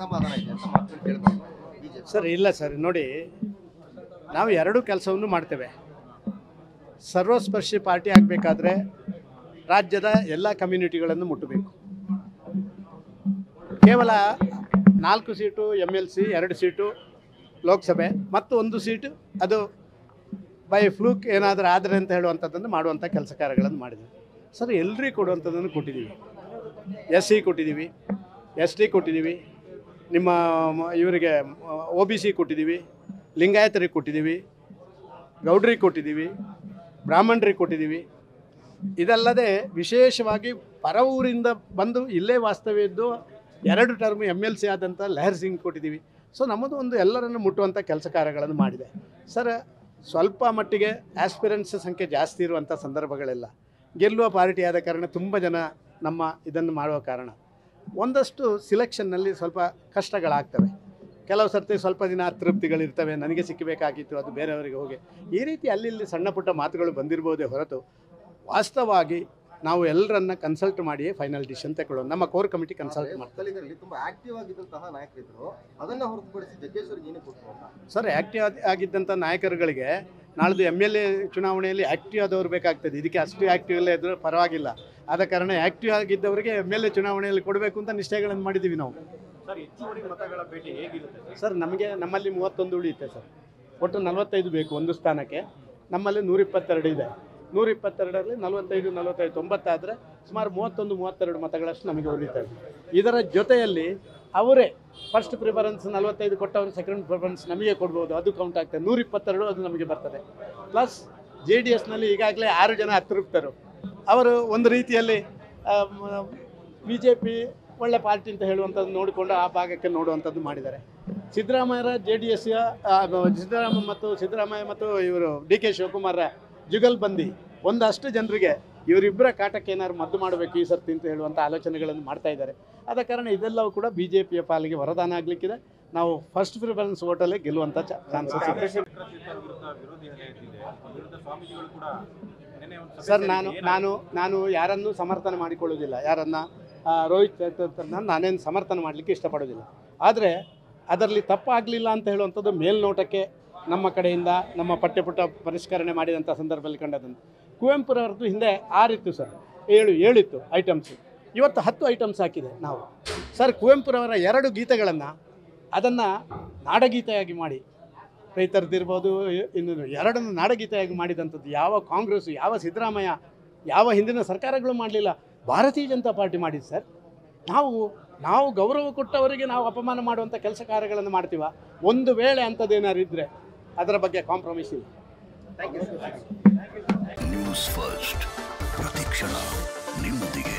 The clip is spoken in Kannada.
ಅಸಮಾಧಾನ ಇದೆ ಅಂತ ಮಾತನ್ನು ಕೇಳ್ಬೋದು ಬಿಜೆಪಿ ಸರ್ ಇಲ್ಲ ಸರ್ ನೋಡಿ ನಾವು ಎರಡೂ ಕೆಲಸವನ್ನು ಮಾಡ್ತೇವೆ ಸರ್ವಸ್ಪರ್ಶಿ ಪಾರ್ಟಿ ಆಗಬೇಕಾದ್ರೆ ರಾಜ್ಯದ ಎಲ್ಲ ಕಮ್ಯುನಿಟಿಗಳನ್ನು ಮುಟ್ಟಬೇಕು ಕೇವಲ ನಾಲ್ಕು ಸೀಟು ಎಮ್ ಎಲ್ ಸಿ ಎರಡು ಸೀಟು ಲೋಕಸಭೆ ಮತ್ತು ಒಂದು ಸೀಟು ಅದು ಬೈ ಫ್ಲೂಕ್ ಏನಾದರೂ ಆದರೆ ಅಂತ ಹೇಳುವಂಥದ್ದನ್ನು ಮಾಡುವಂಥ ಕೆಲಸ ಕಾರ್ಯಗಳನ್ನು ಮಾಡಿದ್ವಿ ಸರ್ ಎಲ್ರಿಗೂ ಕೊಡುವಂಥದ್ದನ್ನು ಕೊಟ್ಟಿದ್ದೀವಿ ಎಸ್ ಸಿ ಕೊಟ್ಟಿದ್ದೀವಿ ಎಸ್ ಟಿ ಕೊಟ್ಟಿದ್ದೀವಿ ನಿಮ್ಮ ಮ- ಇವರಿಗೆ ಒ ಬಿ ಸಿ ಕೊಟ್ಟಿದ್ದೀವಿ ಲಿಂಗಾಯತರಿಗೆ ಕೊಟ್ಟಿದ್ದೀವಿ ಗೌಡ್ರಿಗೆ ಕೊಟ್ಟಿದ್ದೀವಿ ಬ್ರಾಹ್ಮಣರಿಗೆ ಕೊಟ್ಟಿದ್ದೀವಿ ಇದಲ್ಲದೆ ವಿಶೇಷವಾಗಿ ಪರ ಊರಿಂದ ಬಂದು ಇಲ್ಲೇ ವಾಸ್ತವ್ಯ ಇದ್ದು ಎರಡು ಟರ್ಮ್ ಎಮ್ ಎಲ್ ಸಿ ಆದಂಥ ಲೆಹರ್ ಸಿಂಗ್ ಕೊಟ್ಟಿದ್ದೀವಿ ಸೊ ನಮ್ಮದು ಒಂದು ಎಲ್ಲರನ್ನು ಮುಟ್ಟುವಂಥ ಕೆಲಸ ಕಾರ್ಯಗಳನ್ನು ಮಾಡಿದೆ ಸರ್ ಸ್ವಲ್ಪ ಮಟ್ಟಿಗೆ ಆಸ್ಪಿರೆಂಟ್ಸ್ ಸಂಖ್ಯೆ ಜಾಸ್ತಿ ಇರುವಂಥ ಸಂದರ್ಭಗಳೆಲ್ಲ ಗೆಲ್ಲುವ ಪಾರ್ಟಿ ಆದ ಕಾರಣ ತುಂಬ ಜನ ನಮ್ಮ ಇದನ್ನು ಮಾಡುವ ಕಾರಣ ಒಂದಷ್ಟು ಸಿಲೆಕ್ಷನ್ನಲ್ಲಿ ಸ್ವಲ್ಪ ಕಷ್ಟಗಳಾಗ್ತವೆ ಕೆಲವು ಸರ್ತಿ ಸ್ವಲ್ಪ ದಿನ ಅತೃಪ್ತಿಗಳಿರ್ತವೆ ನನಗೆ ಸಿಕ್ಕಬೇಕಾಗಿತ್ತು ಅದು ಬೇರೆಯವರಿಗೆ ಹೋಗಿ ಈ ರೀತಿ ಅಲ್ಲಿ ಇಲ್ಲಿ ಸಣ್ಣ ಪುಟ್ಟ ಮಾತುಗಳು ಬಂದಿರ್ಬೋದೇ ಹೊರತು ವಾಸ್ತವವಾಗಿ ನಾವು ಎಲ್ಲರನ್ನ ಕನ್ಸಲ್ಟ್ ಮಾಡಿಯೇ ಫೈನಲ್ ಡಿಸಿಷನ್ ತಗೊಳ್ಳೋದು ನಮ್ಮ ಕೋರ್ ಕಮಿಟಿ ಕನ್ಸಲ್ಟ್ ಮಾಡ್ತಾರೆ ಒಕ್ಕಲಿಗರಲ್ಲಿ ತುಂಬಾ ಆಕ್ಟಿವ್ ಆಗಿದ್ದಂತಹ ನಾಯಕರಿದ್ರು ಅದನ್ನ ಹೊರತುಪಡಿಸಿ ಜಗ್ಗೇಶ್ವರಿಗೆ ಏನೇ ಕೊಟ್ಟರು ಅಂತ ಸರ್ ಆ್ಯಕ್ಟಿವ್ ಆಗಿದ್ದಂಥ ನಾಯಕರುಗಳಿಗೆ ನಾಳ್ದು ಎಮ್ ಎಲ್ ಎ ಚುನಾವಣೆಯಲ್ಲಿ ಆ್ಯಕ್ಟಿವ್ ಆದವರು ಬೇಕಾಗ್ತದೆ ಇದಕ್ಕೆ ಅಷ್ಟು ಆ್ಯಕ್ಟಿವ್ ಎಲ್ಲ ಇದ್ರೂ ಪರವಾಗಿಲ್ಲ ಆದ ಕಾರಣ ಆ್ಯಕ್ಟಿವ್ ಆಗಿದ್ದವರಿಗೆ ಎಮ್ ಎಲ್ ಎ ಚುನಾವಣೆಯಲ್ಲಿ ಕೊಡಬೇಕು ಅಂತ ನಿಶ್ಚಯಗಳನ್ನು ಮಾಡಿದ್ದೀವಿ ನಾವು ಸರ್ ಹೆಚ್ಚುವರಿ ಮತಗಳ ಭೇಟಿ ಹೇಗಿರುತ್ತೆ ಸರ್ ನಮಗೆ ನಮ್ಮಲ್ಲಿ ಮೂವತ್ತೊಂದು ಉಳಿಯುತ್ತೆ ಸರ್ ಒಟ್ಟು ನಲವತ್ತೈದು ಬೇಕು ಒಂದು ಸ್ಥಾನಕ್ಕೆ ನಮ್ಮಲ್ಲಿ ನೂರಿಪ್ಪತ್ತೆರಡು ಇದೆ ನೂರಿಪ್ಪತ್ತೆರಡರಲ್ಲಿ ನಲವತ್ತೈದು ನಲವತ್ತೈದು ತೊಂಬತ್ತಾದರೆ ಸುಮಾರು ಮೂವತ್ತೊಂದು ಮೂವತ್ತೆರಡು ಮತಗಳಷ್ಟು ನಮಗೆ ಉಳಿತವೆ ಇದರ ಜೊತೆಯಲ್ಲಿ ಅವರೇ ಫಸ್ಟ್ ಪ್ರಿಫರೆನ್ಸ್ ನಲವತ್ತೈದು ಕೊಟ್ಟವರು ಸೆಕೆಂಡ್ ಪ್ರಿಫರೆನ್ಸ್ ನಮಗೆ ಕೊಡ್ಬೋದು ಅದು ಕೌಂಟ್ ಆಗ್ತದೆ ನೂರಿಪ್ಪತ್ತೆರಡು ಅದು ನಮಗೆ ಬರ್ತದೆ ಪ್ಲಸ್ ಜೆ ಡಿ ಎಸ್ನಲ್ಲಿ ಈಗಾಗಲೇ ಆರು ಜನ ಅತೃಪ್ತರು ಅವರು ಒಂದು ರೀತಿಯಲ್ಲಿ ಬಿ ಜೆ ಪಿ ಒಳ್ಳೆ ಪಾರ್ಟಿ ಅಂತ ಹೇಳುವಂಥದ್ದು ನೋಡಿಕೊಂಡು ಆ ಭಾಗಕ್ಕೆ ನೋಡುವಂಥದ್ದು ಮಾಡಿದ್ದಾರೆ ಸಿದ್ದರಾಮಯ್ಯರ ಜೆ ಡಿ ಎಸ್ ಸಿದ್ದರಾಮಯ್ಯ ಮತ್ತು ಸಿದ್ದರಾಮಯ್ಯ ಮತ್ತು ಇವರು ಡಿ ಕೆ ಶಿವಕುಮಾರ ಜುಗಲ್ಬಂದಿ ಒಂದಷ್ಟು ಜನರಿಗೆ ಇವರಿಬ್ಬರ ಕಾಟಕ್ಕೆ ಏನಾದ್ರು ಮದ್ದು ಮಾಡಬೇಕು ಈ ಸರ್ತಿ ಅಂತ ಹೇಳುವಂಥ ಆಲೋಚನೆಗಳನ್ನು ಮಾಡ್ತಾ ಇದ್ದಾರೆ ಆದ ಕಾರಣ ಇದೆಲ್ಲವೂ ಕೂಡ ಬಿ ಜೆ ಪಿಯ ಪಾಲಿಗೆ ವರದಾನ ಆಗಲಿಕ್ಕಿದೆ ನಾವು ಫಸ್ಟ್ ಪ್ರಿಫರೆನ್ಸ್ ಓಟಲ್ಲೇ ಗೆಲ್ಲುವಂಥ ಚಾನ್ಸಸ್ ಇದೆ ವಿರುದ್ಧ ವಿರೋಧಿ ಅಲೆ ಎದ್ದಿದೆ ವಿರುದ್ಧ ಸ್ವಾಮೀಜಿಗಳು ಕೂಡ ನಿನ್ನೆ ಒಂದು ಸಭೆ ಸರ್ ಸೇರಿದ್ರು. ನಾನು ಹೇಗೆ- ನಾನು ನಾನು ಯಾರನ್ನೂ ಸಮರ್ಥನೆ ಮಾಡಿಕೊಳ್ಳೋದಿಲ್ಲ ಯಾರನ್ನ ಆ, ರೋಹಿತ್ ಚೇತನ್ನ ನಾನೇನು ಸಮರ್ಥನೆ ಮಾಡಲಿಕ್ಕೆ ಇಷ್ಟಪಡೋದಿಲ್ಲ ಆದರೆ ಅದರಲ್ಲಿ ತಪ್ಪಾಗಲಿಲ್ಲ ಅಂತ ಹೇಳುವಂಥದ್ದು ಮೇಲ್ನೋಟಕ್ಕೆ ನಮ್ಮ ಕಡೆಯಿಂದ ನಮ್ಮ ಪಠ್ಯಪುಟ ಪರಿಷ್ಕರಣೆ ಮಾಡಿದಂಥ ಸಂದರ್ಭದಲ್ಲಿ ಕಂಡದನ್ನು ಕುವೆಂಪುರವ್ರದ್ದು ಹಿಂದೆ ಆರಿತ್ತು ಸರ್ ಏಳು ಏಳಿತ್ತು ಐಟಮ್ಸು ಇವತ್ತು ಹತ್ತು ಐಟಮ್ಸ್ ಹಾಕಿದೆ ನಾವು ಸರ್ ಕುವೆಂಪುರವರ ಎರಡು ಗೀತೆಗಳನ್ನು ಅದನ್ನು ನಾಡಗೀತೆಯಾಗಿ ಮಾಡಿ ರೈತರದ್ದಿರ್ಬೋದು ಇನ್ನು ಎರಡನ್ನು ನಾಡಗೀತೆಯಾಗಿ ಮಾಡಿದಂಥದ್ದು ಯಾವ ಕಾಂಗ್ರೆಸ್ ಯಾವ ಸಿದ್ದರಾಮಯ್ಯ ಯಾವ ಹಿಂದಿನ ಸರ್ಕಾರಗಳು ಮಾಡಲಿಲ್ಲ ಭಾರತೀಯ ಜನತಾ ಪಾರ್ಟಿ ಮಾಡಿದ್ದು ಸರ್ ನಾವು ನಾವು ಗೌರವ ಕೊಟ್ಟವರಿಗೆ ನಾವು ಅಪಮಾನ ಮಾಡುವಂಥ ಕೆಲಸ ಕಾರ್ಯಗಳನ್ನು ಮಾಡ್ತೀವ ಒಂದು ವೇಳೆ ಅಂಥದ್ದೇನಾದ್ರು ಇದ್ದರೆ ಅದರ ಬಗ್ಗೆ ಕಾಂಪ್ರಮೈಸ್ ಇಲ್ಲ ನ್ಯೂಸ್ ಫಸ್ಟ್ ಪ್ರತಿಕ್ಷಣ ನಿಮ್ಮೊಂದಿಗೆ